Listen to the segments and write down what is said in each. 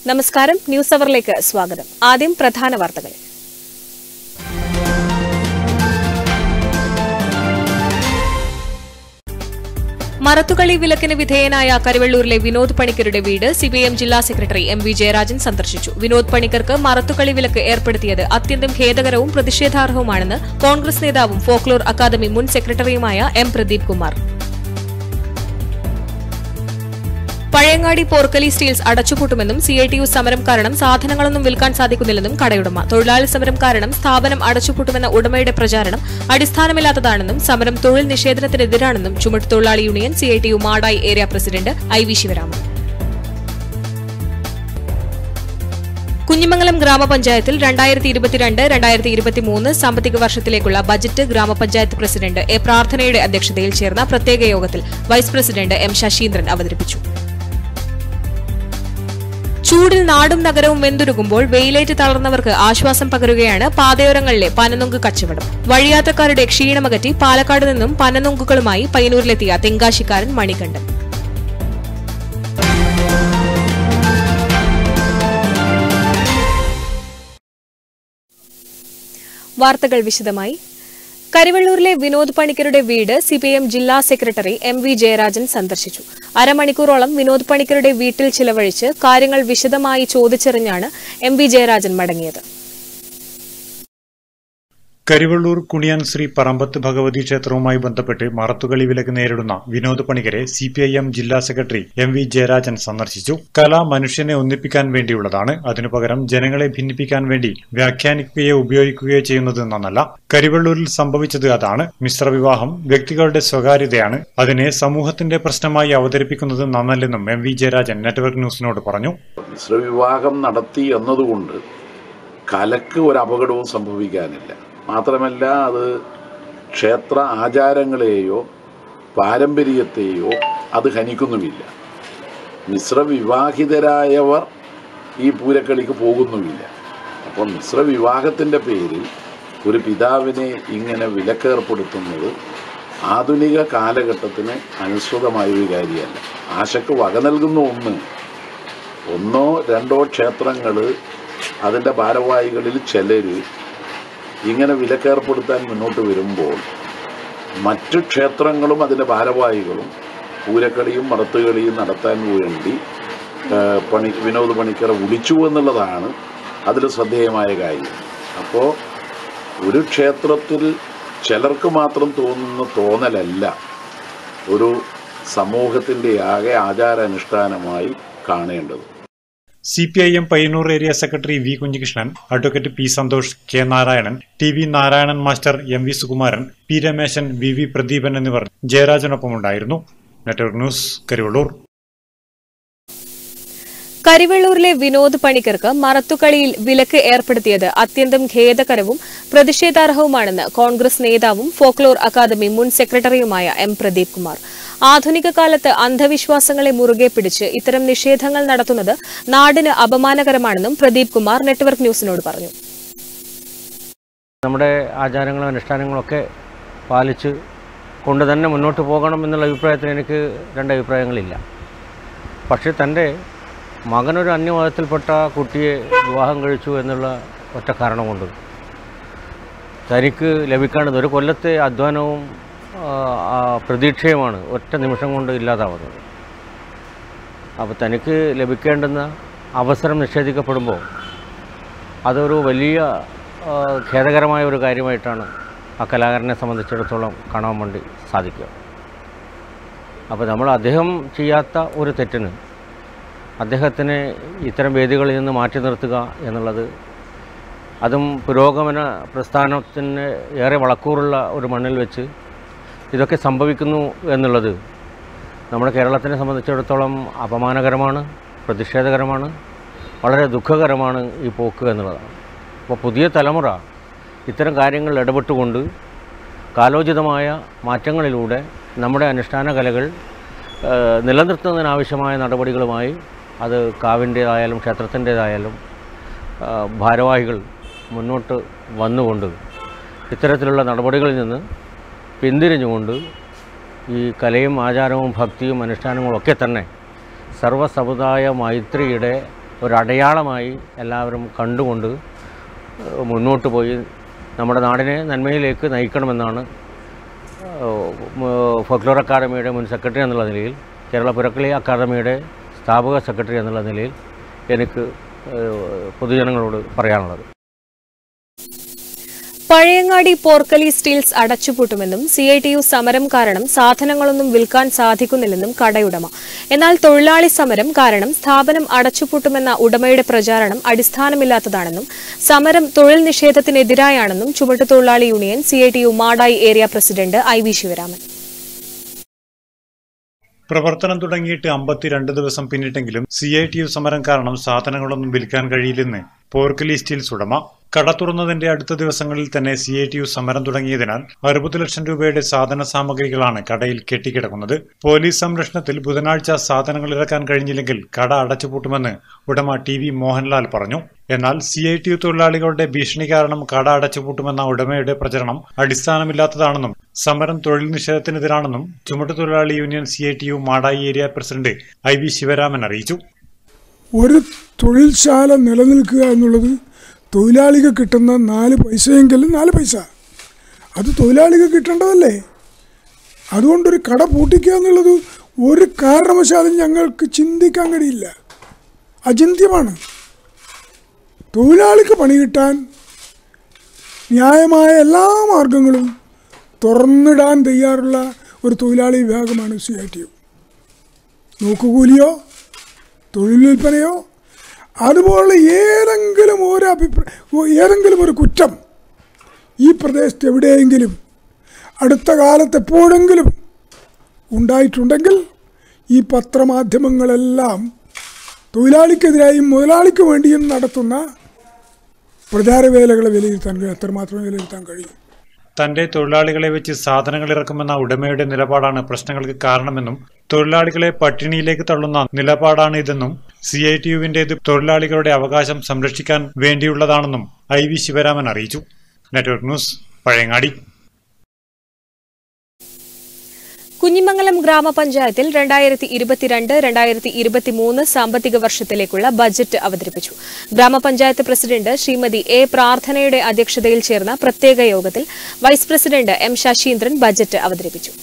നമസ്കാരം ന്യൂസ് അവറിലേക്ക് സ്വാഗതം ആദ്യം പ്രധാന വാർത്തകൾ മറത്തുകളി വിലക്കിന് വിധേയനായ കരുവള്ളൂരിലെ വിനോദ് പണിക്കരുടെ വീട് സിപിഐഎം ജില്ലാ സെക്രട്ടറി എം വി ജയരാജൻ സന്ദർശിച്ചു വിനോദ് പണിക്കർക്ക് മറത്തുകളി വിലക്ക് ഏർപ്പെടുത്തിയത് അത്യന്തം ഖേദകരവും പ്രതിഷേധാർഹവുമാണെന്ന് കോൺഗ്രസ് നേതാവും ഫോക്ലോർ അക്കാദമി മുൻ സെക്രട്ടറിയുമായ എം പ്രദീപ് കുമാർ പഴയങ്ങാടി പോർക്കലി സ്റ്റീൽസ് അടച്ചുപൂട്ടുമെന്നും സിഐടിയു സമരം കാരണം സാധനങ്ങളൊന്നും വിൽക്കാൻ സാധിക്കുന്നില്ലെന്നും കടയുടമ തൊഴിലാളി സമരം കാരണം സ്ഥാപനം അടച്ചുപൂട്ടുമെന്ന ഉടമയുടെ പ്രചാരണം അടിസ്ഥാനമില്ലാത്തതാണെന്നും സമരം തൊഴിൽ നിഷേധനത്തിനെതിരാണെന്നും ചുമട്ടുതൊഴിലാളി union CITU Madayi area president I V Sivaraman Kunhimangalam ഗ്രാമപഞ്ചായത്തിൽ രണ്ടായിരത്തി ഇരുപത്തിരണ്ട് രണ്ടായിരത്തി ഇരുപത്തിമൂന്ന് സാമ്പത്തിക വർഷത്തിലേക്കുള്ള ബജറ്റ് ഗ്രാമപഞ്ചായത്ത് പ്രസിഡന്റ് എ പ്രാർത്ഥനയുടെ അധ്യക്ഷതയിൽ ചേർന്ന പ്രത്യേക യോഗത്തിൽ വൈസ് പ്രസിഡന്റ് എം ശശീന്ദ്രൻ അവതരിപ്പിച്ചു ചൂടിൽ നാടും നഗരവും വെന്തുരുകുമ്പോൾ വെയിലേറ്റ് തളർന്നവർക്ക് ആശ്വാസം പകരുകയാണ് പാതയോരങ്ങളിലെ പനനുങ്ക് കച്ചവടം വഴിയാത്രക്കാരുടെ ക്ഷീണമകറ്റി പാലക്കാട് നിന്നും പനനുങ്കുകളുമായി പയ്യന്നൂരിലെത്തിയ തെങ്കാശിക്കാരൻ മണികണ്ഠൻ വാർത്തകൾ വിശദമായി കരിവള്ളൂരിലെ വിനോദ് പണിക്കരുടെ വീട് സിപിഐഎം ജില്ലാ സെക്രട്ടറി എം വി ജയരാജൻ സന്ദർശിച്ചു അരമണിക്കൂറോളം വിനോദ് പണിക്കരുടെ വീട്ടിൽ ചിലവഴിച്ച് കാര്യങ്ങൾ വിശദമായി ചോദിച്ചറിഞ്ഞാണ് എം വി ജയരാജൻ മടങ്ങിയത് കരിവള്ളൂർ കുണിയാൻ ശ്രീ പറമ്പത്ത് ഭഗവതി ക്ഷേത്രവുമായി ബന്ധപ്പെട്ട് മറത്തുകളി വിലക്ക് നേരിടുന്ന വിനോദ് പണിക്കരെ സി പി ഐ എം ജില്ലാ സെക്രട്ടറി എം വി ജയരാജൻ സന്ദർശിച്ചു കല മനുഷ്യനെ ഒന്നിപ്പിക്കാൻ വേണ്ടിയുള്ളതാണ് അതിനു പകരം ജനങ്ങളെ ഭിന്നിപ്പിക്കാൻ വേണ്ടി വ്യാഖ്യാനിക്കുകയോ ഉപയോഗിക്കുകയോ ചെയ്യുന്നത് നന്നല്ല കരിവള്ളൂരിൽ സംഭവിച്ചത് അതാണ് മിശ്രവിവാഹം വ്യക്തികളുടെ സ്വകാര്യതയാണ് അതിനെ സമൂഹത്തിന്റെ പ്രശ്നമായി അവതരിപ്പിക്കുന്നത് നന്നല്ലെന്നും എം വി ജയരാജൻ നെറ്റ്വർക്ക് ന്യൂസിനോട് പറഞ്ഞു മിശ്രവിവാഹം നടത്തി എന്നതുകൊണ്ട് കലക്ക് ഒരു അപകടവും സംഭവിക്കാനില്ല മാത്രമല്ല അത് ക്ഷേത്ര ആചാരങ്ങളെയോ പാരമ്പര്യത്തെയോ അത് ഹനിക്കുന്നുമില്ല മിശ്രവിവാഹിതരായവർ ഈ പൂരക്കളിക്ക് പോകുന്നുമില്ല അപ്പോൾ മിശ്രവിവാഹത്തിൻ്റെ പേരിൽ ഒരു പിതാവിനെ ഇങ്ങനെ വിലക്കേർപ്പെടുത്തുന്നത് ആധുനിക കാലഘട്ടത്തിന് അനുസൃതമായ ഒരു കാര്യമല്ല ആശക്ക് വക നൽകുന്ന ഒന്ന് ഒന്നോ രണ്ടോ ക്ഷേത്രങ്ങൾ അതിൻ്റെ ഭാരവാഹികളിൽ ചിലർ ഇങ്ങനെ വിലക്കേർപ്പെടുത്താൻ മുന്നോട്ട് വരുമ്പോൾ മറ്റു ക്ഷേത്രങ്ങളും അതിൻ്റെ ഭാരവാഹികളും പൂരക്കളിയും മറത്തുകളിയും നടത്താൻ വേണ്ടി ആ, പണി വിനോദ് പണിക്കറെ വിളിച്ചു എന്നുള്ളതാണ് അതിൽ ശ്രദ്ധേയമായ കാര്യം അപ്പോൾ ഒരു ക്ഷേത്രത്തിൽ ചിലർക്ക് മാത്രം തോന്നുന്ന തോന്നലല്ല ഒരു സമൂഹത്തിൻ്റെ ആകെ ആചാരാനുഷ്ഠാനമായി കാണേണ്ടത് C P I M Payyanur area secretary V Kunhikrishnan advocate P Santhosh K Narayanan T V Narayanan master M V Sukumaran P Rameshan V V Pradeepan എന്നിവർ ജയരാജനൊപ്പമുണ്ടായിരുന്നു നെറ്റ്വർക്ക് ന്യൂസ് കരിവള്ളൂർ കരിവെള്ളൂരിലെ വിനോദ് പണിക്കർക്ക് മറത്തുകളിയിൽ വിലക്ക് ഏർപ്പെടുത്തിയത് അത്യന്തം ഖേദകരവും പ്രതിഷേധാർഹവുമാണെന്ന് കോൺഗ്രസ് നേതാവും ഫോക്ലോർ അക്കാദമി മുൻ സെക്രട്ടറിയുമായ എം പ്രദീപ് കുമാർ ആധുനിക കാലത്ത് അന്ധവിശ്വാസങ്ങളെ മുറുകെ പിടിച്ച് ഇത്തരം നിഷേധങ്ങൾ നടത്തുന്നത് നാടിന് അപമാനകരമാണെന്നും പ്രദീപ് കുമാർ നെറ്റ്വർക്ക് ന്യൂസിനോട് പറഞ്ഞു നമ്മുടെ ആചാരങ്ങളും അനുഷ്ഠാനങ്ങളൊക്കെ പാലിച്ച് കൊണ്ട് തന്നെ മുന്നോട്ട് പോകണം എന്നുള്ള അഭിപ്രായത്തിൽ എനിക്ക് രണ്ട് അഭിപ്രായങ്ങളില്ല പക്ഷേ തൻ്റെ മകനൊരു അന്യമതത്തിൽപ്പെട്ട കുട്ടിയെ വിവാഹം കഴിച്ചു എന്നുള്ള ഒറ്റ കാരണം കൊണ്ട് തനിക്ക് ലഭിക്കേണ്ടത് ഒരു കൊല്ലത്തെ അധ്വാനവും ആ, ആ പ്രതീക്ഷയുമാണ് ഒറ്റ നിമിഷം കൊണ്ട് ഇല്ലാതാവുന്നത് അപ്പോൾ തനിക്ക് ലഭിക്കേണ്ടുന്ന അവസരം നിഷേധിക്കപ്പെടുമ്പോൾ അതൊരു വലിയ ആ, ഖേദകരമായ ഒരു കാര്യമായിട്ടാണ് ആ കലാകാരനെ സംബന്ധിച്ചിടത്തോളം കാണാൻ വേണ്ടി സാധിക്കുക അപ്പോൾ നമ്മൾ അദ്ദേഹം ചെയ്യാത്ത ഒരു തെറ്റിന് അദ്ദേഹത്തിനെ ഇത്തരം വേദികളിൽ നിന്ന് മാറ്റി നിർത്തുക എന്നുള്ളത് അതും പുരോഗമന പ്രസ്ഥാനത്തിന് ഏറെ വളക്കൂറുള്ള ഒരു മണ്ണിൽ വെച്ച് ഇതൊക്കെ സംഭവിക്കുന്നു എന്നുള്ളത് നമ്മുടെ കേരളത്തിനെ സംബന്ധിച്ചിടത്തോളം അപമാനകരമാണ് പ്രതിഷേധകരമാണ് വളരെ ദുഃഖകരമാണ് ഈ പോക്ക് എന്നുള്ളതാണ് അപ്പോൾ പുതിയ തലമുറ ഇത്തരം കാര്യങ്ങളിൽ ഇടപെട്ടുകൊണ്ട് കാലോചിതമായ മാറ്റങ്ങളിലൂടെ നമ്മുടെ അനുഷ്ഠാന കലകൾ ആ, നിലനിർത്തുന്നതിനാവശ്യമായ നടപടികളുമായി അത് കാവിൻ്റേതായാലും ക്ഷേത്രത്തിൻ്റേതായാലും ആ, ഭാരവാഹികൾ മുന്നോട്ട് വന്നുകൊണ്ട് ഇത്തരത്തിലുള്ള നടപടികളിൽ നിന്ന് പിന്തിരിഞ്ഞുകൊണ്ട് ഈ കലയും ആചാരവും ഭക്തിയും അനുഷ്ഠാനങ്ങളും ഒക്കെ തന്നെ സർവ്വസമുദായ മൈത്രിയുടെ ഒരു അടയാളമായി എല്ലാവരും കണ്ടുകൊണ്ട് ഏഹ്, മുന്നോട്ട് പോയി നമ്മുടെ നാടിനെ നന്മയിലേക്ക് നയിക്കണമെന്നാണ് ഏഹ്, ഫോക്ലോർ അക്കാദമിയുടെ മുൻ സെക്രട്ടറി എന്നുള്ള നിലയിൽ കേരള പുരക്കളി അക്കാദമിയുടെ സ്ഥാപക സെക്രട്ടറി എന്നുള്ള നിലയിൽ എനിക്ക് ഏഹ്, പൊതുജനങ്ങളോട് പറയാനുള്ളത് പഴയങ്ങാടി പോർക്കലി സ്റ്റീൽസ് അടച്ചുപൂട്ടുമെന്നും സി ഐ ടി യു സമരം കാരണം സാധനങ്ങളൊന്നും വിൽക്കാൻ സാധിക്കുന്നില്ലെന്നും കടയുടമ എന്നാൽ തൊഴിലാളി സമരം കാരണം സ്ഥാപനം അടച്ചുപൂട്ടുമെന്ന ഉടമയുടെ പ്രചാരണം അടിസ്ഥാനമില്ലാത്തതാണെന്നും സമരം തൊഴിൽ നിഷേധത്തിനെതിരായാണെന്നും ചുമട്ടുതൊഴിലാളി union C I T U Madayi area president I V Sivaraman പ്രവർത്തനം തുടങ്ങിയിട്ട് അമ്പത്തിരണ്ട് ദിവസം പിന്നിട്ടെങ്കിലും സി ഐ ടി യു സമരം കാരണം സാധനങ്ങളൊന്നും വിൽക്കാൻ കഴിയില്ലെന്ന് പോർക്കലി സ്റ്റീൽസ് ഉടമ കട തുറന്നതിന്റെ അടുത്ത ദിവസങ്ങളിൽ തന്നെ സി ഐ ടി യു സമരം തുടങ്ങിയതിനാൽ അറുപത് ലക്ഷം രൂപയുടെ സാധന സാമഗ്രികളാണ് കടയിൽ കെട്ടിക്കിടക്കുന്നത് പോലീസ് സംരക്ഷണത്തിൽ ബുധനാഴ്ച സാധനങ്ങൾ ഇറക്കാൻ കഴിഞ്ഞില്ലെങ്കിൽ കട അടച്ചുപൂട്ടുമെന്ന് ഉടമ ടി വി മോഹൻലാൽ പറഞ്ഞു എന്നാൽ സി ഐ ടി യു തൊഴിലാളികളുടെ ഭീഷണി കാരണം കട അടച്ചുപൂട്ടുമെന്ന ഉടമയുടെ പ്രചരണം അടിസ്ഥാനമില്ലാത്തതാണെന്നും സമരം തൊഴിൽ നിഷേധത്തിനെതിരാണെന്നും ചുമട്ടുതൊഴിലാളി union C I T U Madayi area president I V Sivaraman അറിയിച്ചു ഒരു തൊഴിൽശാല നിലനിൽക്കുക എന്നുള്ളത് തൊഴിലാളിക്ക് കിട്ടുന്ന നാല് പൈസയെങ്കിലും നാല് പൈസ അത് തൊഴിലാളിക്ക് കിട്ടേണ്ടതല്ലേ അതുകൊണ്ടൊരു കട പൂട്ടിക്കുക എന്നുള്ളത് ഒരു കാരണവശാലും ഞങ്ങൾക്ക് ചിന്തിക്കാൻ കഴിയില്ല അചിന്ത്യമാണ് തൊഴിലാളിക്ക് പണി കിട്ടാൻ ന്യായമായ എല്ലാ മാർഗങ്ങളും തുറന്നിടാൻ തയ്യാറുള്ള ഒരു തൊഴിലാളി വിഭാഗമാണ് സി ഐ ടി യു നോക്കുകൂലിയോ തൊഴിൽ വിൽപ്പനയോ അതുപോലുള്ള ഏതെങ്കിലും ഒരു അഭിപ്രായ ഏതെങ്കിലും ഒരു കുറ്റം ഈ പ്രദേശത്ത് എവിടെയെങ്കിലും അടുത്ത കാലത്ത് എപ്പോഴെങ്കിലും ഉണ്ടായിട്ടുണ്ടെങ്കിൽ ഈ പത്രമാധ്യമങ്ങളെല്ലാം തൊഴിലാളിക്കെതിരായും മുതലാളിക്ക് വേണ്ടിയും നടത്തുന്ന പ്രചാരവേലകളെ വിലയിരുത്താൻ കഴിയും എത്രമാത്രം വിലയിരുത്താൻ കഴിയും തന്റെ തൊഴിലാളികളെ വെച്ച് സാധനങ്ങൾ ഇറക്കുമെന്ന ഉടമയുടെ നിലപാടാണ് പ്രശ്നങ്ങൾക്ക് കാരണമെന്നും തൊഴിലാളികളെ പട്ടിണിയിലേക്ക് തള്ളുന്ന നിലപാടാണ് ഇതെന്നും സി ഐ ടി യുവിന്റേത് തൊഴിലാളികളുടെ അവകാശം സംരക്ഷിക്കാൻ വേണ്ടിയുള്ളതാണെന്നും ഐ വി ശിവരാമൻ അറിയിച്ചു നെറ്റ്വർക്ക് ന്യൂസ് പഴയങ്ങാടി കുഞ്ഞിമംഗലം ഗ്രാമപഞ്ചായത്തിൽ രണ്ടായിരത്തി ഇരുപത്തിരണ്ട് രണ്ടായിരത്തി ഇരുപത്തിമൂന്ന് സാമ്പത്തിക വർഷത്തിലേക്കുള്ള ബജറ്റ് അവതരിപ്പിച്ചു ഗ്രാമപഞ്ചായത്ത് പ്രസിഡന്റ് ശ്രീമതി എ പ്രാർത്ഥനയുടെ അധ്യക്ഷതയിൽ ചേർന്ന പ്രത്യേക യോഗത്തിൽ vice president M Sasheendran budget അവതരിപ്പിച്ചു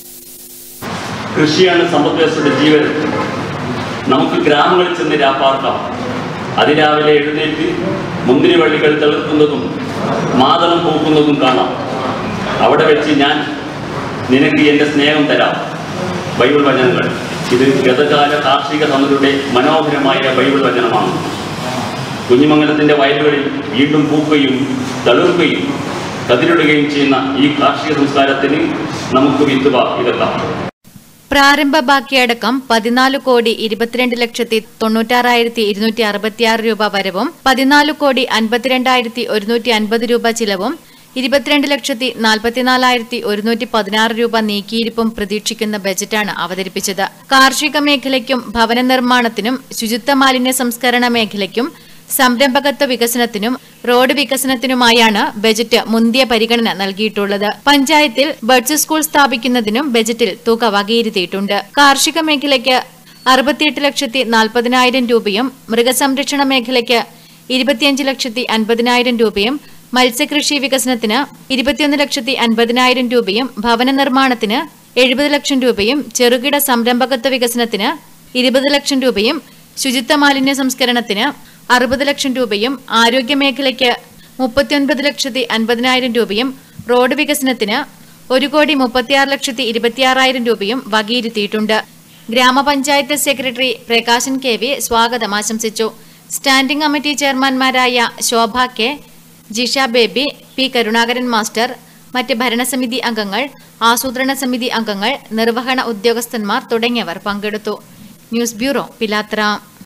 കൃഷിയാണ് സമ്പദ് വ്യവസ്ഥയുടെ ജീവൻ നമുക്ക് ഗ്രാമങ്ങളിൽ ചെന്ന് രാപ്പാർക്കാം അതിരാവിലെ എഴുന്നേറ്റ് മുന്തിരിവള്ളികൾ തളിർക്കുന്നതും മാതളം പൂക്കുന്നതും കാണാം അവിടെ വെച്ച് ഞാൻ നിനക്ക് എൻ്റെ സ്നേഹം തരാം ബൈബിൾ വചനങ്ങൾ ഇത് ഗതകാല കാർഷിക സമരുടെ മനോഹരമായ ബൈബിൾ വചനമാണ് കുഞ്ഞിമംഗലത്തിൻ്റെ വയലുകളിൽ വീണ്ടും പൂക്കുകയും തളിർക്കുകയും കതിരിടുകയും ചെയ്യുന്ന ഈ കാർഷിക സംസ്കാരത്തിന് നമുക്ക് വിത്തുവ ഇതെത്താം പ്രാരംഭ ബാക്കിയടക്കം പതിനാല് കോടി ഇരുപത്തിരണ്ട് ലക്ഷത്തി തൊണ്ണൂറ്റാറായിരത്തി ഇരുന്നൂറ്റി അറുപത്തിയാറ് രൂപ വരവും പതിനാല് കോടി അൻപത്തിരണ്ടായിരത്തി ഒരുന്നൂറ്റി അൻപത് രൂപ ചിലവും ഇരുപത്തിരണ്ട് ലക്ഷത്തി നാൽപ്പത്തിനാലായിരത്തി ഒരുന്നൂറ്റി പതിനാറ് രൂപ നീക്കിയിരിപ്പും പ്രതീക്ഷിക്കുന്ന ബജറ്റാണ് അവതരിപ്പിച്ചത് കാർഷിക മേഖലയ്ക്കും ഭവന നിർമ്മാണത്തിനും ശുചിത്വ മാലിന്യ സംസ്കരണ മേഖലയ്ക്കും സംരംഭകത്വ വികസനത്തിനും റോഡ് വികസനത്തിനുമായാണ് ബജറ്റ് മുന്തിയ പരിഗണന നൽകിയിട്ടുള്ളത് പഞ്ചായത്തിൽ ബഡ്സ് സ്കൂൾ സ്ഥാപിക്കുന്നതിനും ബജറ്റിൽ തുക വകയിരുത്തിയിട്ടുണ്ട് കാർഷിക മേഖലയ്ക്ക് അറുപത്തിയെട്ട് ലക്ഷത്തി നാൽപ്പതിനായിരം രൂപയും മൃഗസംരക്ഷണ മേഖലയ്ക്ക് ഇരുപത്തിയഞ്ച് ലക്ഷത്തി അൻപതിനായിരം രൂപയും മത്സ്യകൃഷി വികസനത്തിന് ഇരുപത്തിയൊന്ന് ലക്ഷത്തി അൻപതിനായിരം രൂപയും ഭവന നിർമ്മാണത്തിന് എഴുപത് ലക്ഷം രൂപയും ചെറുകിട സംരംഭകത്വ വികസനത്തിന് ഇരുപത് ലക്ഷം രൂപയും ശുചിത്വ മാലിന്യ സംസ്കരണത്തിന് അറുപത് ലക്ഷം രൂപയും ആരോഗ്യ മേഖലയ്ക്ക് മുപ്പത്തിയൊൻപത് ലക്ഷത്തി അൻപതിനായിരം രൂപയും റോഡ് വികസനത്തിന് ഒരു കോടി മുപ്പത്തിയാറ് ലക്ഷത്തി ഇരുപത്തിയാറായിരം രൂപയും വകയിരുത്തിയിട്ടുണ്ട് ഗ്രാമപഞ്ചായത്ത് സെക്രട്ടറി പ്രകാശൻ കെ വി സ്വാഗതം ആശംസിച്ചു സ്റ്റാൻഡിംഗ് കമ്മിറ്റി ചെയർമാൻമാരായ Shobha K Jisha Baby P Karunakaran master മറ്റ് ഭരണസമിതി അംഗങ്ങൾ ആസൂത്രണ സമിതി അംഗങ്ങൾ നിർവഹണ ഉദ്യോഗസ്ഥന്മാർ തുടങ്ങിയവർ പങ്കെടുത്തു ന്യൂസ് ബ്യൂറോ പിലാത്ര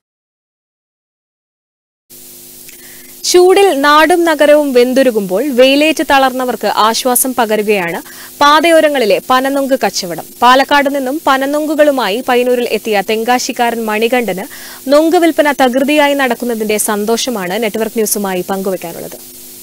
ചൂടിൽ നാടും നഗരവും വെന്തുരുകുമ്പോൾ വെയിലേറ്റ് തളർന്നവർക്ക് ആശ്വാസം പകരുകയാണ് പാതയോരങ്ങളിലെ പനനൊങ്ക് കച്ചവടം പാലക്കാട് നിന്നും പനനൊങ്കുകളുമായി പയ്യന്നൂരിൽ എത്തിയ തെങ്കാശിക്കാരൻ മണികണ്ഠന് നൊങ്ക് വിൽപ്പന തകൃതിയായി നടക്കുന്നതിന്റെ സന്തോഷമാണ് നെറ്റ്വർക്ക് ന്യൂസുമായി പങ്കുവയ്ക്കാനുള്ളത്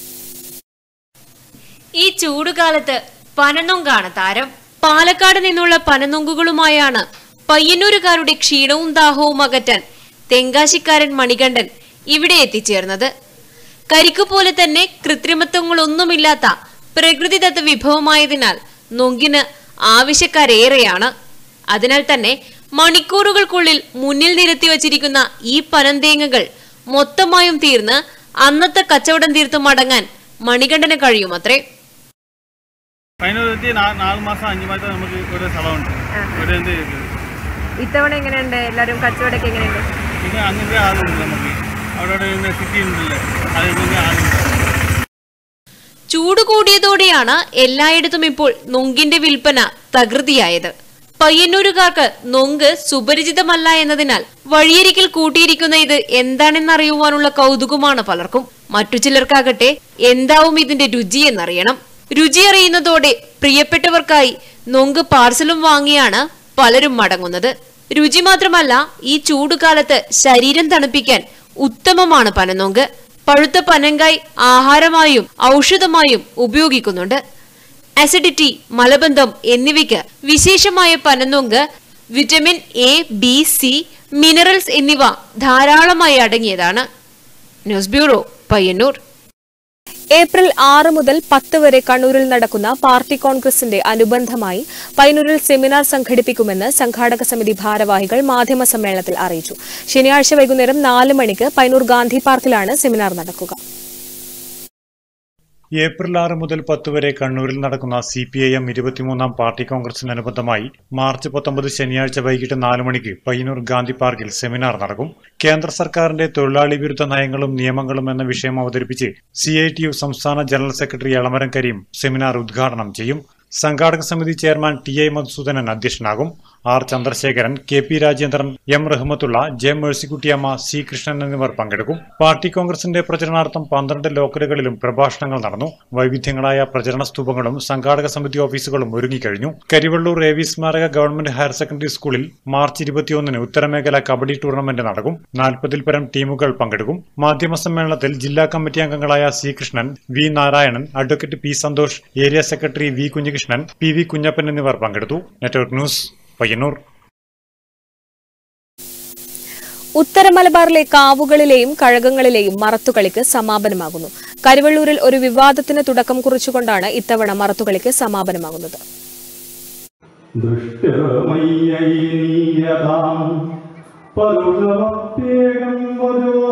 ഈ ചൂടുകാലത്ത് പനനൊങ്കാണ് താരം പാലക്കാട് നിന്നുള്ള പനനൊങ്കുകളുമായാണ് പയ്യന്നൂരുകാരുടെ ക്ഷീണവും ദാഹവും അകറ്റാൻ തെങ്കാശിക്കാരൻ മണികണ്ഠൻ ഇവിടെ എത്തിച്ചേർന്നത് കരിക്കു പോലെ തന്നെ കൃത്രിമത്വങ്ങളൊന്നുമില്ലാത്ത പ്രകൃതിദത്ത വിഭവമായതിനാൽ നൊങ്കിന് ആവശ്യക്കാരേറെയാണ് അതിനാൽ തന്നെ മണിക്കൂറുകൾക്കുള്ളിൽ മുന്നിൽ നിരത്തി വച്ചിരിക്കുന്ന ഈ പനന്തേങ്ങകൾ മൊത്തമായും തീർന്ന് അന്നത്തെ കച്ചവടം തീർത്തു മടങ്ങാൻ മണികണ്ഠന് കഴിയുമത്രേ പതിനൊരുത്തി നാല് മാസം അഞ്ച് മാസം നമുക്ക് ഒരു സ്ഥലമുണ്ട് ഒരു എന്ത് ചെയ്ത് ഇത്തവണ എങ്ങനെയുണ്ട് എല്ലാവരും കച്ചവടമൊക്കെ എങ്ങനെയുണ്ട് ഇത് അങ്ങനത്തെ ആളുണ്ട് നമുക്ക് അവിടെ ഇവിടെ സിറ്റി ഉണ്ടല്ലേ അത് ഇങ്ങനെ ആളുണ്ട് ചൂട് കൂടിയതോടെയാണ് എല്ലായിടത്തും ഇപ്പോൾ നൊങ്കിന്റെ വിൽപ്പന തകൃതിയായത് പയ്യന്നൂരുകാർക്ക് നൊങ്ക് സുപരിചിതമല്ല എന്നതിനാൽ വഴിയരികിൽ കൂട്ടിയിരിക്കുന്ന ഇത് എന്താണെന്നറിയുവാനുള്ള കൗതുകമാണ് പലർക്കും മറ്റു ചിലർക്കാകട്ടെ എന്താവും ഇതിന്റെ രുചി എന്നറിയണം രുചി അറിയുന്നതോടെ പ്രിയപ്പെട്ടവർക്കായി നൊങ്ക് പാർസലും വാങ്ങിയാണ് പലരും മടങ്ങുന്നത് രുചി മാത്രമല്ല ഈ ചൂടുകാലത്ത് ശരീരം തണുപ്പിക്കാൻ ഉത്തമമാണ് പനനൊങ്ക് പഴുത്ത പനങ്കായ് ആഹാരമായും ഔഷധമായും ഉപയോഗിക്കുന്നുണ്ട് അസിഡിറ്റി മലബന്ധം എന്നിവയ്ക്ക് വിശേഷമായ പനനൊങ്ക് vitamin A B C minerals എന്നിവ ധാരാളമായി അടങ്ങിയതാണ് ന്യൂസ് ബ്യൂറോ പയ്യന്നൂർ ഏപ്രിൽ ആറ് മുതൽ പത്ത് വരെ കണ്ണൂരിൽ നടക്കുന്ന പാർട്ടി കോൺഗ്രസിന്റെ അനുബന്ധമായി പൈനൂരിൽ സെമിനാർ സംഘടിപ്പിക്കുമെന്ന് സംഘാടക സമിതി ഭാരവാഹികൾ മാധ്യമ സമ്മേളനത്തിൽ അറിയിച്ചു ശനിയാഴ്ച വൈകുന്നേരം നാല് മണിക്ക് പൈനൂർ ഗാന്ധി പാർക്കിലാണ് സെമിനാർ നടക്കുക ഏപ്രിൽ ആറ് മുതൽ പത്ത് വരെ കണ്ണൂരിൽ നടക്കുന്ന സി പി ഐ എം ഇരുപത്തിമൂന്നാം പാർട്ടി കോൺഗ്രസിനനുബന്ധമായി മാർച്ച് പത്തൊമ്പത് ശനിയാഴ്ച വൈകിട്ട് നാല് മണിക്ക് പയ്യന്നൂർ ഗാന്ധി പാർക്കിൽ സെമിനാർ നടക്കും കേന്ദ്ര സർക്കാരിന്റെ തൊഴിലാളി വിരുദ്ധ നയങ്ങളും നിയമങ്ങളും എന്ന വിഷയം അവതരിപ്പിച്ച് സി ഐ ടി യു സംസ്ഥാന general secretary Elamaram Kareem seminar ഉദ്ഘാടനം ചെയ്യും സംഘാടക സമിതി ചെയർമാൻ ടി ഐ മധുസൂദനൻ അധ്യക്ഷനാകും R Chandrasekharan K P Rajendran M Rahmathulla J Mercykuttyamma C Krishnan എന്നിവർ പങ്കെടുക്കും പാർട്ടി കോൺഗ്രസിന്റെ പ്രചരണാർത്ഥം പന്ത്രണ്ട് ലോക്കലുകളിലും പ്രഭാഷണങ്ങൾ നടന്നു വൈവിധ്യങ്ങളായ പ്രചരണ സ്തൂപങ്ങളും സംഘാടക സമിതി ഓഫീസുകളും ഒരുങ്ങിക്കഴിഞ്ഞു കരിവള്ളൂർ എ വി സ്മാരക ഗവൺമെന്റ് ഹയർ സെക്കൻഡറി സ്കൂളിൽ മാർച്ച് ഇരുപത്തിയൊന്നിന് ഉത്തരമേഖല കബഡി ടൂർണമെന്റ് നടക്കും നാൽപ്പതിൽ പരം ടീമുകൾ പങ്കെടുക്കും മാധ്യമ സമ്മേളനത്തിൽ ജില്ലാ കമ്മിറ്റി അംഗങ്ങളായ C Krishnan V Narayanan advocate P Santhosh area secretary V Kunhikrishnan P V Kunhappan എന്നിവർ പങ്കെടുത്തു നെറ്റ്വർക്ക് ന്യൂസ് പയ്യന്നൂർ ഉത്തര മലബാറിലെ കാവുകളിലെയും കഴകങ്ങളിലെയും മറത്തുകളിക്ക് സമാപനമാകുന്നു കരുവള്ളൂരിൽ ഒരു വിവാദത്തിന് തുടക്കം കുറിച്ചുകൊണ്ടാണ് ഇത്തവണ മറത്തുകളിക്ക് സമാപനമാകുന്നത് ദൃഷ്ടമയ്യീയതാം പരുഷമപ്യേകം വധോ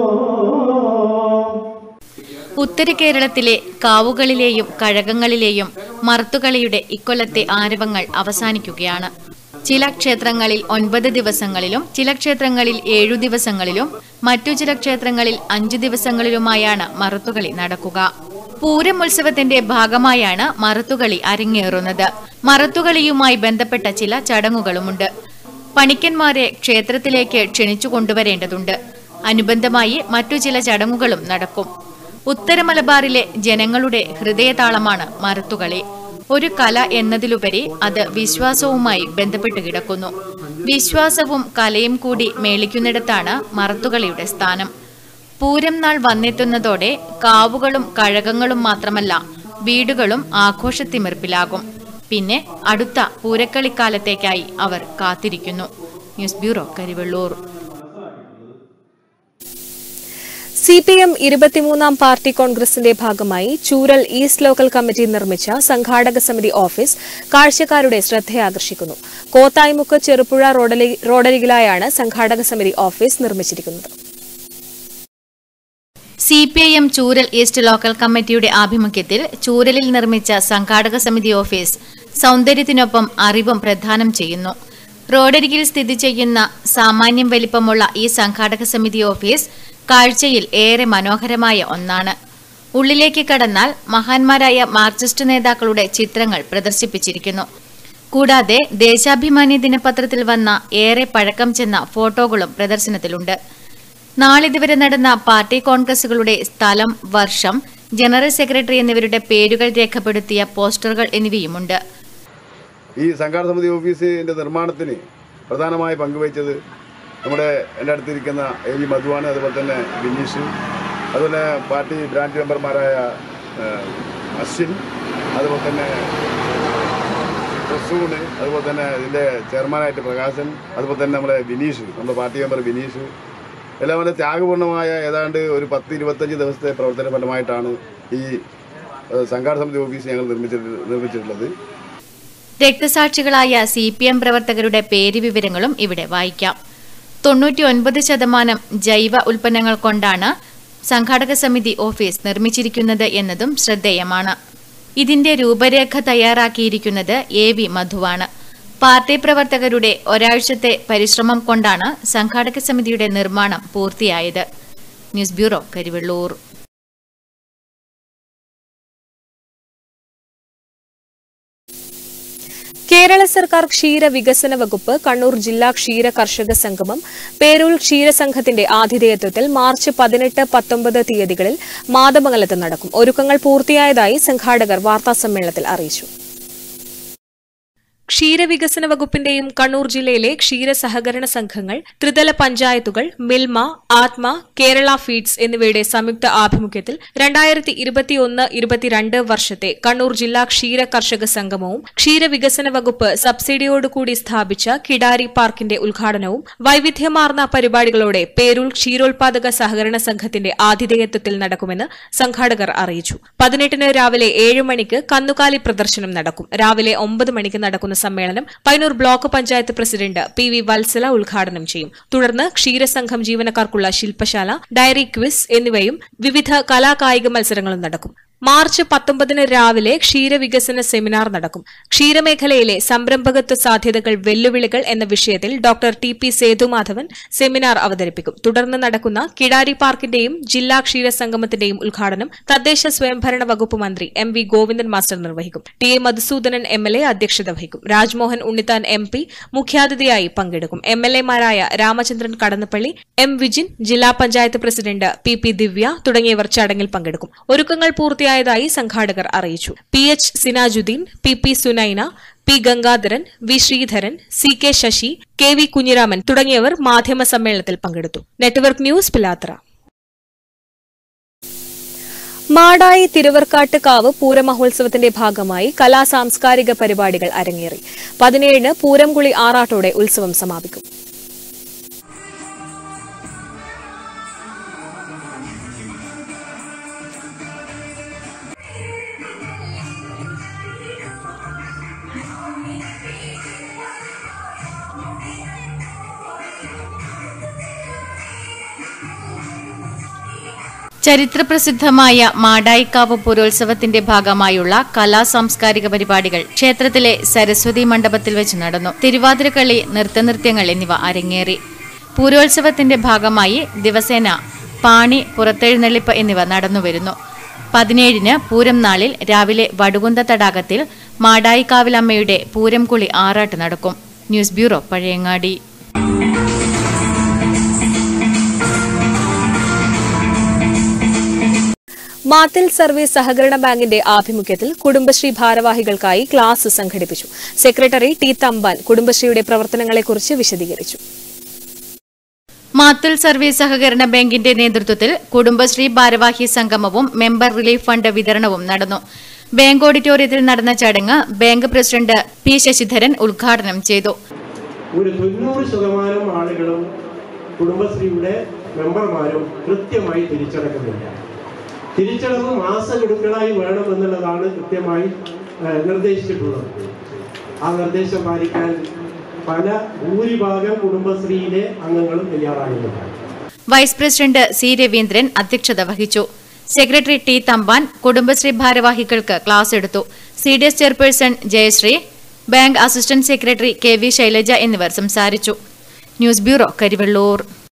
ഉത്തര കേരളത്തിലെ കാവുകളിലെയും കഴകങ്ങളിലെയും മർത്തുകളിയുടെ ഇക്കൊല്ലത്തെ ആരവങ്ങൾ അവസാനിക്കുകയാണ് ചില ക്ഷേത്രങ്ങളിൽ ഒൻപത് ദിവസങ്ങളിലും ചില ക്ഷേത്രങ്ങളിൽ ഏഴു ദിവസങ്ങളിലും മറ്റു ചില ക്ഷേത്രങ്ങളിൽ അഞ്ചു ദിവസങ്ങളിലുമായാണ് മറുത്തുകളി നടക്കുക പൂരം ഉത്സവത്തിന്റെ ഭാഗമായാണ് മറുത്തുകളി അരങ്ങേറുന്നത് മറുത്തുകളിയുമായി ബന്ധപ്പെട്ട ചില ചടങ്ങുകളുമുണ്ട് പണിക്കന്മാരെ ക്ഷേത്രത്തിലേക്ക് ക്ഷണിച്ചു കൊണ്ടുവരേണ്ടതുണ്ട് അനുബന്ധമായി മറ്റു ചില ചടങ്ങുകളും നടക്കും ഉത്തര മലബാറിലെ ജനങ്ങളുടെ ഹൃദയതാളമാണ് മറുത്തുകളി ഒരു കല എന്നതിലുപരി അത് വിശ്വാസവുമായി ബന്ധപ്പെട്ട് കിടക്കുന്നു വിശ്വാസവും കലയും കൂടി മേളിക്കുന്നിടത്താണ് മറത്തുകളിയുടെ സ്ഥാനം പൂരം നാൾ വന്നെത്തുന്നതോടെ കാവുകളും കഴകങ്ങളും മാത്രമല്ല വീടുകളും ആഘോഷത്തിമിർപ്പിലാകും പിന്നെ അടുത്ത പൂരക്കളിക്കാലത്തേക്കായി അവർ കാത്തിരിക്കുന്നു news bureau Karivellur C P M ഇരുപത്തിമൂന്നാം പാർട്ടി കോൺഗ്രസിന്റെ ഭാഗമായി ചൂരൽ ഈസ്റ്റ് ലോക്കൽ കമ്മിറ്റി നിർമ്മിച്ച സംഘാടക സമിതി ഓഫീസ് കാഴ്ചക്കാരുടെ ശ്രദ്ധയാകർഷിക്കുന്നു കോത്തായ്മുക്ക് ചെറുപുഴ റോഡലി- റോഡരികിലായാണ് സംഘാടക സമിതി ഓഫീസ് നിർമ്മിച്ചിരിക്കുന്നത് C P I M Chooral east local കമ്മിറ്റിയുടെ ആഭിമുഖ്യത്തിൽ ചൂരലിൽ നിർമ്മിച്ച സംഘാടക സമിതി ഓഫീസ് സൗന്ദര്യത്തിനൊപ്പം അറിവും പ്രദാനം ചെയ്യുന്നു റോഡരികിൽ സ്ഥിതി ചെയ്യുന്ന സാമാന്യം വലിപ്പമുള്ള ഈ സംഘാടക സമിതി ഓഫീസ് കാഴ്ചയിൽ ഏറെ മനോഹരമായ ഒന്നാണ് ഉള്ളിലേക്ക് കടന്നാൽ മഹാന്മാരായ മാർക്സിസ്റ്റ് നേതാക്കളുടെ ചിത്രങ്ങൾ പ്രദർശിപ്പിച്ചിരിക്കുന്നു കൂടാതെ ദേശാഭിമാനി ദിനപത്രത്തിൽ വന്ന ഏറെ പഴക്കം ചെന്ന ഫോട്ടോകളും പ്രദർശനത്തിലുണ്ട് നാളിതുവരെ നടന്ന പാർട്ടി കോൺഗ്രസുകളുടെ സ്ഥലം വർഷം ജനറൽ സെക്രട്ടറി എന്നിവരുടെ പേരുകൾ രേഖപ്പെടുത്തിയ പോസ്റ്ററുകൾ എന്നിവയുമുണ്ട് ഈ സംഘാടന സമിതി ഓഫീസിൻ്റെ നിർമ്മാണത്തിന് പ്രധാനമായി പങ്കുവഹിച്ചത് നമ്മുടെ എൻ്റെ അടുത്തിരിക്കുന്ന എ വി മധുവാണ് അതുപോലെ തന്നെ ബിനീഷ് അതുപോലെ പാർട്ടി ബ്രാഞ്ച് മെമ്പർമാരായ ഏഹ്, അശ്വിൻ അതുപോലെ തന്നെ പ്രസൂണ് അതുപോലെ തന്നെ ഇതിൻ്റെ ചെയർമാനായിട്ട് പ്രകാശൻ അതുപോലെ തന്നെ നമ്മുടെ ബിനീഷ് നമ്മുടെ പാർട്ടി മെമ്പർ ബിനീഷ് എല്ലാം വളരെ ത്യാഗപൂർണ്ണമായ ഏതാണ്ട് ഒരു പത്ത് ഇരുപത്തഞ്ച് ദിവസത്തെ പ്രവർത്തന ഫലമായിട്ടാണ് ഈ ഏഹ്, സംഘാടന സമിതി ഓഫീസ് ഞങ്ങൾ നിർമ്മിച്ചിട്ട് നിർമ്മിച്ചിട്ടുള്ളത് രക്തസാക്ഷികളായ സി പി എം പ്രവർത്തകരുടെ പേര് വിവരങ്ങളും ഇവിടെ വായിക്കാം തൊണ്ണൂറ്റി ഒൻപത് ശതമാനം ജൈവ ഉൽപ്പന്നങ്ങൾ കൊണ്ടാണ് സംഘാടക സമിതി ഓഫീസ് നിർമ്മിച്ചിരിക്കുന്നത് എന്നതും ശ്രദ്ധേയമാണ് ഇതിന്റെ രൂപരേഖ തയ്യാറാക്കിയിരിക്കുന്നത് എ വി മധുവാണ് പാർട്ടി പ്രവർത്തകരുടെ ഒരാഴ്ചത്തെ പരിശ്രമം കൊണ്ടാണ് സംഘാടക സമിതിയുടെ നിർമ്മാണം പൂർത്തിയായത് ന്യൂസ് ബ്യൂറോ കരിവെള്ളൂർ കേരള സർക്കാർ ക്ഷീര വികസന വകുപ്പ് കണ്ണൂർ ജില്ലാ ക്ഷീര കർഷക സംഗമം പേരൂർ ക്ഷീരസംഘത്തിന്റെ ആതിഥേയത്വത്തിൽ മാർച്ച് പതിനെട്ട് പത്തൊമ്പത് തീയതികളിൽ മാതമംഗലത്ത് നടക്കും ഒരുക്കങ്ങൾ പൂർത്തിയായതായി സംഘാടകർ വാർത്താസമ്മേളനത്തിൽ അറിയിച്ചു ക്ഷീരവികസന വകുപ്പിന്റെയും കണ്ണൂർ ജില്ലയിലെ ക്ഷീര സഹകരണ സംഘങ്ങൾ ത്രിതല പഞ്ചായത്തുകൾ മിൽമ ആത്മ കേരള ഫീഡ്സ് എന്നിവയുടെ സംയുക്ത ആഭിമുഖ്യത്തിൽ രണ്ടായിരത്തി ഇരുപത്തിയൊന്ന് ഇരുപത്തിരണ്ട് വർഷത്തെ കണ്ണൂർ ജില്ലാ ക്ഷീര കർഷക സംഗമവും ക്ഷീരവികസന വകുപ്പ് സബ്സിഡിയോടുകൂടി സ്ഥാപിച്ച കിടാരി പാർക്കിന്റെ ഉദ്ഘാടനവും വൈവിധ്യമാർന്ന പരിപാടികളോടെ പേരൂർ ക്ഷീരോത്പാദക സഹകരണ സംഘത്തിന്റെ ആതിഥേയത്വത്തിൽ നടക്കുമെന്ന് സംഘാടകർ അറിയിച്ചു പതിനെട്ടിന് രാവിലെ ഏഴ് മണിക്ക് കന്നുകാലി പ്രദർശനം നടക്കും രാവിലെ ഒമ്പത് മണിക്ക് നടക്കുന്ന സമ്മേളനം Painur block panchayat president P V Vatsala ഉദ്ഘാടനം ചെയ്യും തുടർന്ന് ക്ഷീരസംഘം ജീവനക്കാർക്കുള്ള ശില്പശാല ഡയറി ക്വിസ് എന്നിവയും വിവിധ കലാകായിക മത്സരങ്ങളും നടക്കും മാർച്ച് പത്തൊമ്പതിന് രാവിലെ ക്ഷീരവികസന സെമിനാർ നടക്കും ക്ഷീരമേഖലയിലെ സംരംഭകത്വ സാധ്യതകൾ വെല്ലുവിളികൾ എന്ന വിഷയത്തിൽ doctor T P Sethumadhavan seminar അവതരിപ്പിക്കും തുടർന്ന് നടക്കുന്ന കിടാരി പാർക്കിന്റെയും ജില്ലാ ക്ഷീര സംഗമത്തിന്റെയും ഉദ്ഘാടനം തദ്ദേശ സ്വയംഭരണ വകുപ്പ് മന്ത്രി എം വി ഗോവിന്ദൻ മാസ്റ്റർ നിർവഹിക്കും T A Madhusoodanan M L A അധ്യക്ഷത വഹിക്കും രാജ്മോഹൻ ഉണ്ണിത്താൻ എം പി മുഖ്യാതിഥിയായി പങ്കെടുക്കും എം എൽ എമാരായ രാമചന്ദ്രൻ കടന്നപ്പള്ളി എം വിജിൻ ജില്ലാ panchayat president P P Divya തുടങ്ങിയവർ ചടങ്ങിൽ പങ്കെടുക്കും ഒരുക്കങ്ങൾ പൂർത്തിയായതായി സംഘാടകർ അറിയിച്ചു P H Sinajudheen P P Sunaina P Gangadharan V Sreedharan C K Sasi K V Kunhiraman തുടങ്ങിയവർ മാധ്യമ സമ്മേളനത്തിൽ പങ്കെടുത്തു നെറ്റ്വർക്ക് ന്യൂസ് പിലാത്ര മാടായി തിരുവർക്കാട്ട് കാവ് പൂരമഹോത്സവത്തിന്റെ ഭാഗമായി കലാ സാംസ്കാരിക പരിപാടികൾ അരങ്ങേറി പതിനേഴിന് പൂരംകുളി ആറാട്ടോടെ ഉത്സവം സമാപിക്കും ചരിത്രപ്രസിദ്ധമായ മാടായിക്കാവ് പുരോത്സവത്തിന്റെ ഭാഗമായുള്ള കലാ സാംസ്കാരിക പരിപാടികൾ ക്ഷേത്രത്തിലെ സരസ്വതി മണ്ഡപത്തിൽ വെച്ച് നടന്നു തിരുവാതിരക്കളി നൃത്തനൃത്യങ്ങൾ എന്നിവ അരങ്ങേറി പൂരോത്സവത്തിന്റെ ഭാഗമായി ദിവസേന പാണി പുറത്തെഴുന്നള്ളിപ്പ് എന്നിവ നടന്നുവരുന്നു പതിനേഴിന് പൂരം നാളിൽ രാവിലെ വടുകുന്ത തടാകത്തിൽ മാടായിക്കാവിലമ്മയുടെ പൂരം കുളി ആറാട്ട് നടക്കും news bureau Pazhayangadi Mathil service സഹകരണ ബാങ്കിന്റെ ആഭിമുഖ്യത്തിൽ കുടുംബശ്രീ ഭാരവാഹികൾക്കായി ക്ലാസ് സംഘടിപ്പിച്ചു സെക്രട്ടറി ടി തമ്പാൻ കുടുംബശ്രീയുടെ പ്രവർത്തനങ്ങളെക്കുറിച്ച് വിശദീകരിച്ചു മാത്തിൽ സർവീസ് സഹകരണ ബാങ്കിന്റെ നേതൃത്വത്തിൽ കുടുംബശ്രീ ഭാരവാഹി സംഗമവും മെമ്പർ റിലീഫ് ഫണ്ട് വിതരണവും നടന്നു ബാങ്ക് ഓഡിറ്റോറിയത്തിൽ നടന്ന ചടങ്ങ് ബാങ്ക് പ്രസിഡന്റ് പി ശശിധരൻ ഉദ്ഘാടനം ചെയ്തു ഒരു തൊണ്ണൂറ് ശതമാനം ആളുകളും കുടുംബശ്രീയുടെ മെമ്പർമാരും കൃത്യമായി തിരിച്ചടക്കുന്നില്ല തിരിച്ചടവ് മാസഗഡുക്കളായി വേണമെന്നുള്ളതാണ് കൃത്യമായി ഏഹ്, നിർദ്ദേശിച്ചിട്ടുള്ളത് ആ നിർദ്ദേശം പാലിക്കാൻ പല ഭൂരിഭാഗം കുടുംബശ്രീയിലെ അംഗങ്ങളും തയ്യാറാകുന്നില്ല വൈസ് പ്രസിഡന്റ് സി രവീന്ദ്രൻ അധ്യക്ഷത വഹിച്ചു സെക്രട്ടറി ടി തമ്പാൻ കുടുംബശ്രീ ഭാരവാഹികൾക്ക് ക്ലാസ് എടുത്തു C D S chairperson Jayashree bank assistant secretary K V Shailaja എന്നിവർ സംസാരിച്ചു ന്യൂസ് ബ്യൂറോ കരിവെള്ളൂർ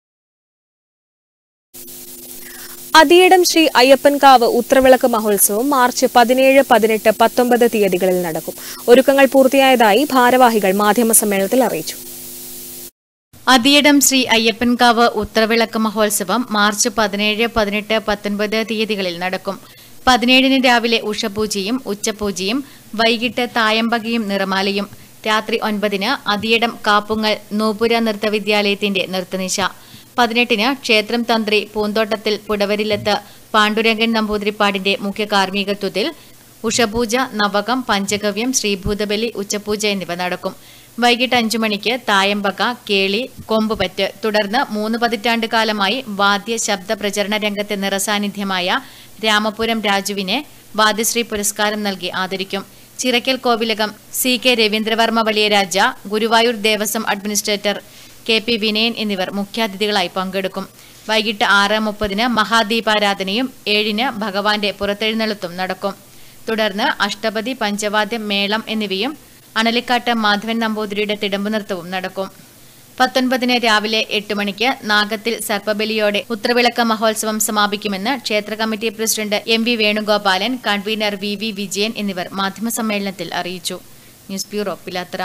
അതിയിടം ശ്രീ അയ്യപ്പൻകാവ് ഉത്രവിളക്ക് മഹോത്സവം മാർച്ച് പതിനേഴ് പതിനെട്ട് പത്തൊമ്പത് തീയതികളിൽ നടക്കും ഒരുക്കങ്ങൾ പൂർത്തിയായതായി ഭാരവാഹികൾ മാധ്യമസമ്മേളനത്തിൽ അറിയിച്ചു അതിയിടം ശ്രീ അയ്യപ്പൻകാവ് ഉത്രവിളക്ക് മഹോത്സവം മാർച്ച് പതിനേഴ് പതിനെട്ട് പത്തൊൻപത് തീയതികളിൽ നടക്കും പതിനേഴിന് രാവിലെ ഉഷപൂജയും ഉച്ചപൂജയും വൈകിട്ട് തായമ്പകയും നിറമാലയും രാത്രി ഒൻപതിന് അതിയിടം കാപ്പുങ്ങൽ നൂപുര നൃത്തവിദ്യാലയത്തിന്റെ നൃത്തനിശ പതിനെട്ടിന് ക്ഷേത്രം തന്ത്രി പൂന്തോട്ടത്തിൽ പുടവരിലത്ത് പാണ്ഡുരംഗൻ നമ്പൂതിരിപ്പാടിന്റെ മുഖ്യ കാർമ്മികത്വത്തിൽ ഉഷപൂജ നവകം പഞ്ചഗവ്യം ശ്രീഭൂതബലി ഉച്ചപൂജ എന്നിവ നടക്കും വൈകിട്ട് അഞ്ചു മണിക്ക് തായമ്പക കേളി കൊമ്പുപറ്റ് തുടർന്ന് മൂന്ന് പതിറ്റാണ്ട് കാലമായി വാദ്യ ശബ്ദ പ്രചരണ രംഗത്തെ നിറസാന്നിധ്യമായ രാമപുരം രാജുവിനെ വാദ്യശ്രീ പുരസ്കാരം നൽകി ആദരിക്കും ചിറക്കൽ കോവിലകം സി കെ രവീന്ദ്രവർമ്മ വലിയ രാജ Guruvayur Devaswom administrator K P Vinayan എന്നിവർ മുഖ്യാതിഥികളായി പങ്കെടുക്കും വൈകിട്ട് ആറ് മുപ്പതിന് മഹാദീപാരാധനയും ഏഴിന് ഭഗവാന്റെ പുറത്തെഴുന്നള്ളത്തും നടക്കും തുടർന്ന് അഷ്ടപതി പഞ്ചവാദ്യം മേളം എന്നിവയും അണലിക്കാട്ട് മാധവൻ നമ്പൂതിരിയുടെ തിടമ്പു നൃത്തവും നടക്കും പത്തൊൻപതിന് രാവിലെ എട്ട് മണിക്ക് നാഗത്തിൽ സർപ്പബലിയോടെ ഉത്രവിളക്ക മഹോത്സവം സമാപിക്കുമെന്ന് ക്ഷേത്ര committee president M V Venugopalan convener V V Vijayan എന്നിവർ മാധ്യമസമ്മേളനത്തിൽ അറിയിച്ചു news bureau Pilathara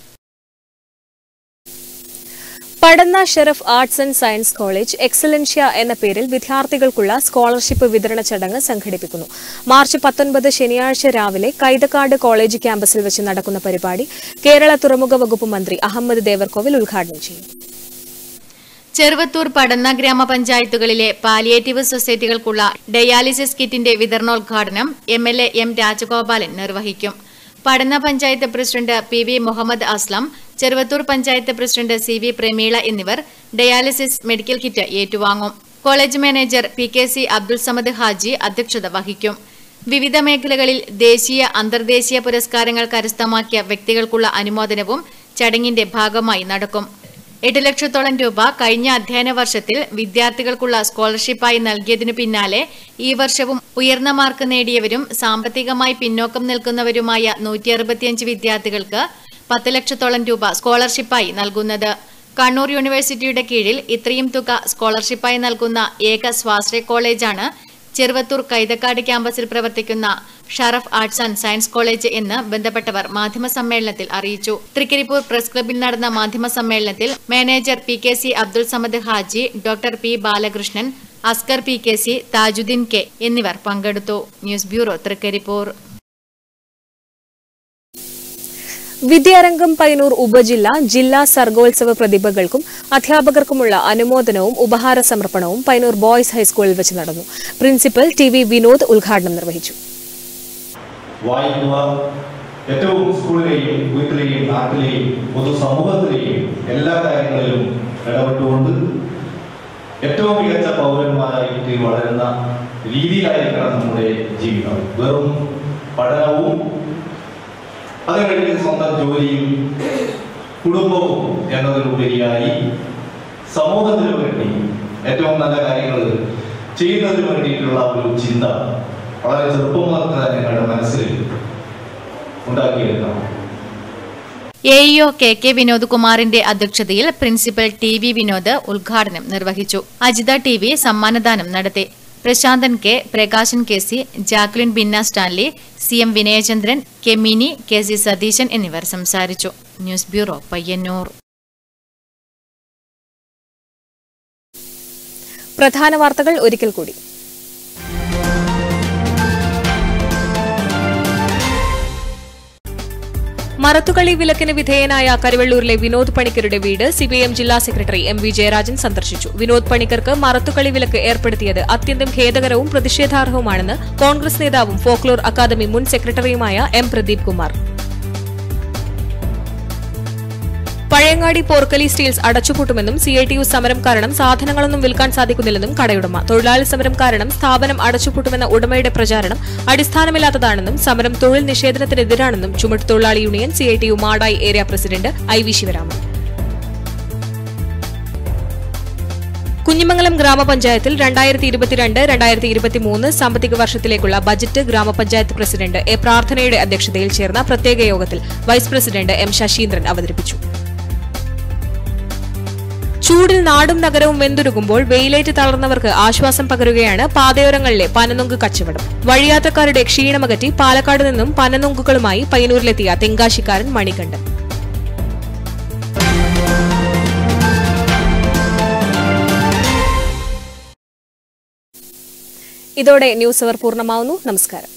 Padanna Sharaf arts and science college Excellentia എന്ന പേരിൽ വിദ്യാർത്ഥികൾക്കുള്ള സ്കോളർഷിപ്പ് വിതരണ ചടങ്ങ് സംഘടിപ്പിക്കുന്നു മാർച്ച് പത്തൊൻപത് ശനിയാഴ്ച രാവിലെ കൈതക്കാട് കോളേജ് ക്യാമ്പസിൽ വെച്ച് നടക്കുന്ന പരിപാടി കേരള തുറമുഖ വകുപ്പ് മന്ത്രി അഹമ്മദ് ദേവർകോവിൽ ഉദ്ഘാടനം ചെയ്യും ചെറുവത്തൂർ പടന്ന ഗ്രാമപഞ്ചായത്തുകളിലെ പാലിയേറ്റീവ് സൊസൈറ്റികൾക്കുള്ള ഡയാലിസിസ് കിറ്റിന്റെ വിതരണോദ്ഘാടനം M L A M Rajagopalan നിർവഹിക്കും Padanna panchayat president P V Muhammed Aslam Cheruvathur panchayat president C V Prameela എന്നിവർ ഡയാലിസിസ് മെഡിക്കൽ കിറ്റ് ഏറ്റുവാങ്ങും college manager P K C Abdul Samad Haji അധ്യക്ഷത വഹിക്കും വിവിധ മേഖലകളിൽ ദേശീയ അന്തർദേശീയ പുരസ്കാരങ്ങൾ കരസ്ഥമാക്കിയ വ്യക്തികൾക്കുള്ള അനുമോദനവും ചടങ്ങിന്റെ ഭാഗമായി നടക്കും എട്ട് ലക്ഷത്തോളം രൂപ കഴിഞ്ഞ അധ്യയന വർഷത്തിൽ വിദ്യാർത്ഥികൾക്കുള്ള സ്കോളർഷിപ്പായി നൽകിയതിനു പിന്നാലെ ഈ വർഷവും ഉയർന്ന മാർക്ക് നേടിയവരും സാമ്പത്തികമായി പിന്നോക്കം നിൽക്കുന്നവരുമായ നൂറ്റി അറുപത്തിയഞ്ച് വിദ്യാർത്ഥികൾക്ക് പത്ത് ലക്ഷത്തോളം രൂപ സ്കോളർഷിപ്പായി നൽകുന്നത് കണ്ണൂർ യൂണിവേഴ്സിറ്റിയുടെ കീഴിൽ ഇത്രയും തുക സ്കോളർഷിപ്പായി നൽകുന്ന ഏക സ്വാശ്രയ കോളേജാണ് ചെറുവത്തൂർ കൈതക്കാട് ക്യാമ്പസിൽ പ്രവർത്തിക്കുന്ന Sharaf arts and science college എന്ന് ബന്ധപ്പെട്ടവർ മാധ്യമസമ്മേളനത്തിൽ അറിയിച്ചു തൃക്കരിപ്പൂർ പ്രസ് ക്ലബിൽ നടന്ന മാധ്യമസമ്മേളനത്തിൽ manager P K C Abdul Samad Haji doctor P Balakrishnan Askar P K C Thajudheen K എന്നിവർ പങ്കെടുത്തു ന്യൂസ് ബ്യൂറോ തൃക്കരിപ്പൂർ വിദ്യാരംഗം പയ്യന്നൂർ ഉപജില്ല ജില്ലാ സർഗോത്സവ പ്രതിഭകൾക്കും അധ്യാപകർക്കുമുള്ള അനുമോദനവും ഉപഹാര സമർപ്പണവും പയ്യന്നൂർ ബോയ്സ് ഹൈസ്കൂളിൽ വെച്ച് നടന്നു പ്രിൻസിപ്പൽ ടി വി വിനോദ് ഉദ്ഘാടനം നിർവഹിച്ചു വായിക്കുക ഏറ്റവും സ്കൂളിലെയും വീട്ടിലെയും നാട്ടിലെയും പൊതുസമൂഹത്തിലെയും എല്ലാ കാര്യങ്ങളിലും ഇടപെട്ടുകൊണ്ട് ഏറ്റവും മികച്ച പൗരന്മാരായിട്ട് വളരുന്ന രീതിയിലായിരിക്കണം നമ്മുടെ ജീവിതം വെറും പഠനവും അത് കഴിഞ്ഞ് സ്വന്തം ജോലിയും കുടുംബവും എന്നതിലുപരിയായി സമൂഹത്തിന് വേണ്ടി ഏറ്റവും നല്ല കാര്യങ്ങൾ ചെയ്യുന്നതിന് വേണ്ടിയിട്ടുള്ള ഒരു ചിന്ത വളരെ ചെറുപ്പം മുതൽ തന്നെ നിങ്ങളുടെ മനസ്സിൽ ഉണ്ടാക്കിയെടുക്കണം A EO K K Vinod കുമാറിന്റെ അധ്യക്ഷതയിൽ പ്രിൻസിപ്പൽ ടി വി വിനോദ് ഉദ്ഘാടനം നിർവഹിച്ചു അജിത ടി വി സമ്മാനദാനം നടത്തി Prasanthan K Prakashan K C Jacqueline Binna Stanley C M Vinayachandran K Mini K C Satheesan എന്നിവർ സംസാരിച്ചു ന്യൂസ് ബ്യൂറോ പയ്യന്നൂർ പ്രധാന വാർത്തകൾ ഒരിക്കൽ കൂടി മറത്തുകളി വിലക്കിന് വിധേയനായ കരുവള്ളൂരിലെ വിനോദ് പണിക്കരുടെ വീട് സിപിഐഎം ജില്ലാ സെക്രട്ടറി എം വി ജയരാജൻ സന്ദർശിച്ചു വിനോദ് പണിക്കർക്ക് മറത്തുകളി വിലക്ക് ഏർപ്പെടുത്തിയത് അത്യന്തം ഖേദകരവും പ്രതിഷേധാർഹവുമാണെന്ന് കോൺഗ്രസ് നേതാവും ഫോക്ലോർ അക്കാദമി മുൻ സെക്രട്ടറിയുമായ എം പ്രദീപ് കുമാർ പഴയങ്ങാടി പോർക്കലി സ്റ്റീൽസ് അടച്ചുപൂട്ടുമെന്നും സി ഐ ടി യു സമരം കാരണം സാധനങ്ങളൊന്നും വിൽക്കാൻ സാധിക്കുന്നില്ലെന്നും കടയുടമ തൊഴിലാളി സമരം കാരണം സ്ഥാപനം അടച്ചുപൂട്ടുമെന്ന ഉടമയുടെ പ്രചാരണം അടിസ്ഥാനമില്ലാത്തതാണെന്നും സമരം തൊഴിൽ നിഷേധനത്തിനെതിരാണെന്നും ചുമട്ട് തൊഴിലാളി union C I T U Madayi area president I V Sivaraman Kunhimangalam ഗ്രാമപഞ്ചായത്തിൽ രണ്ടായിരത്തി ഇരുപത്തിരണ്ട് രണ്ടായിരത്തി ഇരുപത്തിമൂന്ന് സാമ്പത്തിക വർഷത്തിലേക്കുള്ള ബജറ്റ് ഗ്രാമപഞ്ചായത്ത് പ്രസിഡന്റ് എ പ്രാർത്ഥനയുടെ അധ്യക്ഷതയിൽ ചേർന്ന പ്രത്യേക യോഗത്തിൽ വൈസ് പ്രസിഡന്റ് എം ശശീന്ദ്രൻ അവതരിപ്പിച്ചു ചൂടിൽ നാടും നഗരവും വെന്തുരുകുമ്പോൾ വെയിലേറ്റ് തളർന്നവർക്ക് ആശ്വാസം പകരുകയാണ് പാതയോരങ്ങളിലെ പനനൊങ്ക് കച്ചവടം വഴിയാത്രക്കാരുടെ ക്ഷീണമകറ്റി പാലക്കാട് നിന്നും പനനൊങ്കുകളുമായി പയ്യന്നൂരിലെത്തിയ തെങ്കാശിക്കാരൻ മണികണ്ഠൻ ഇതോടെ ന്യൂസ് അവർ പൂർണ്ണമാവുന്നു നമസ്കാരം